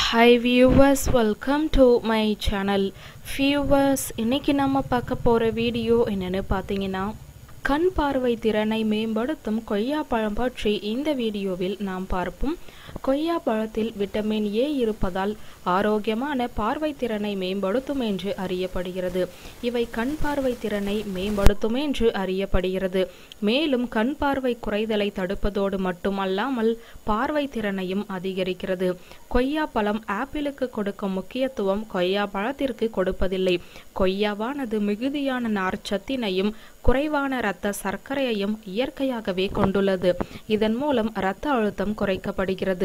hi viewers welcome to my channel viewers இன்னைக்கு நம்ம பார்க்க போகிற வீடியோ என்னன்னு பார்த்தீங்கன்னா கண் பார்வை திறனை மேம்படுத்தும் கொய்யா பழம் பற்றி இந்த வீடியோவில் நாம் பார்ப்போம் கொய்யா பழத்தில் விட்டமின் ஏ இருப்பதால் ஆரோக்கியமான பார்வை திறனை மேம்படுத்தும் என்று அறியப்படுகிறது இவை கண் பார்வை திறனை மேம்படுத்தும் என்று அறியப்படுகிறது மேலும் கண் பார்வை குறைதலை தடுப்பதோடு மட்டுமல்லாமல் பார்வை திறனையும் அதிகரிக்கிறது கொய்யா பழம் ஆப்பிளுக்கு கொடுக்கும் முக்கியத்துவம் கொய்யா பழத்திற்கு கொடுப்பதில்லை கொய்யாவானது மிகுதியான நார்ச்சத்தினையும் குறைவான இரத்த சர்க்கரையையும் இயற்கையாகவே கொண்டுள்ளது இதன் மூலம் இரத்த அழுத்தம் குறைக்கப்படுகிறது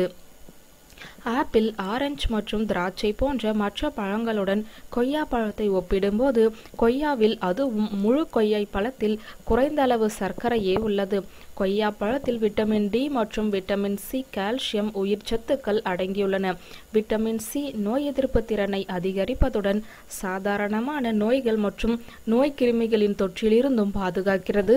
ஆப்பிள் ஆரஞ்சு மற்றும் திராட்சை போன்ற மற்ற பழங்களுடன் கொய்யா பழத்தை ஒப்பிடும்போது கொய்யாவில் அதுவும் முழு கொய்யை பழத்தில் குறைந்த அளவு சர்க்கரையே உள்ளது கொய்யா பழத்தில் விட்டமின் டி மற்றும் விட்டமின் சி கால்சியம் உயிர் சத்துக்கள் அடங்கியுள்ளன விட்டமின் சி நோய் எதிர்ப்பு திறனை அதிகரிப்பதுடன் சாதாரணமான நோய்கள் மற்றும் நோய் கிருமிகளின் தொற்றிலிருந்தும் பாதுகாக்கிறது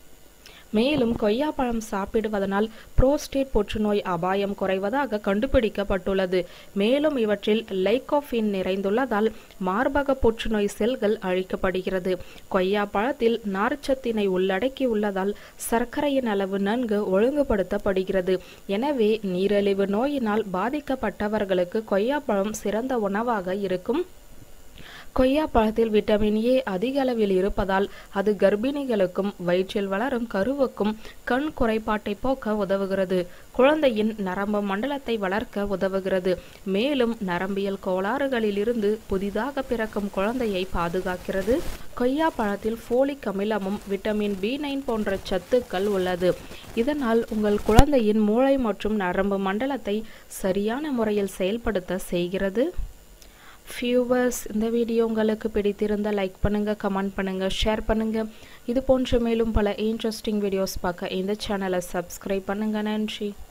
மேலும் கொய்யாப்பழம் சாப்பிடுவதனால் புரோஸ்டேட் புற்றுநோய் அபாயம் குறைவதாக கண்டுபிடிக்கப்பட்டுள்ளது மேலும் இவற்றில் லைகோஃபின் நிறைந்துள்ளதால் மார்பக புற்றுநோய் செல்கள் அழிக்கப்படுகிறது கொய்யா பழத்தில் நார்ச்சத்தினை உள்ளடக்கி உள்ளதால் சர்க்கரையின் அளவு நன்கு ஒழுங்குபடுத்தப்படுகிறது எனவே நீரிழிவு நோயினால் பாதிக்கப்பட்டவர்களுக்கு கொய்யாப்பழம் சிறந்த உணவாக இருக்கும் கொய்யா பழத்தில் விட்டமின் ஏ அதிக அளவில் இருப்பதால் அது கர்ப்பிணிகளுக்கும் வயிற்றில் வளரும் கருவுக்கும் கண் குறைபாட்டை போக்க உதவுகிறது குழந்தையின் நரம்பு மண்டலத்தை வளர்க்க உதவுகிறது மேலும் நரம்பியல் கோளாறுகளில் இருந்து புதிதாக பிறக்கும் குழந்தையை பாதுகாக்கிறது கொய்யா பழத்தில் ஃபோலிக் அமிலமும் விட்டமின் பி நைன் போன்ற சத்துக்கள் உள்ளது இதனால் உங்கள் குழந்தையின் மூளை மற்றும் நரம்பு மண்டலத்தை சரியான முறையில் செயல்படுத்த செய்கிறது வியூவர்ஸ் இந்த வீடியோ உங்களுக்கு பிடித்திருந்தால் லைக் பண்ணுங்கள் கமெண்ட் பண்ணுங்கள் ஷேர் பண்ணுங்கள் இது போன்ற மேலும் பல இன்ட்ரெஸ்டிங் வீடியோஸ் பார்க்க இந்த சேனலை சப்ஸ்கிரைப் பண்ணுங்கள் நன்றி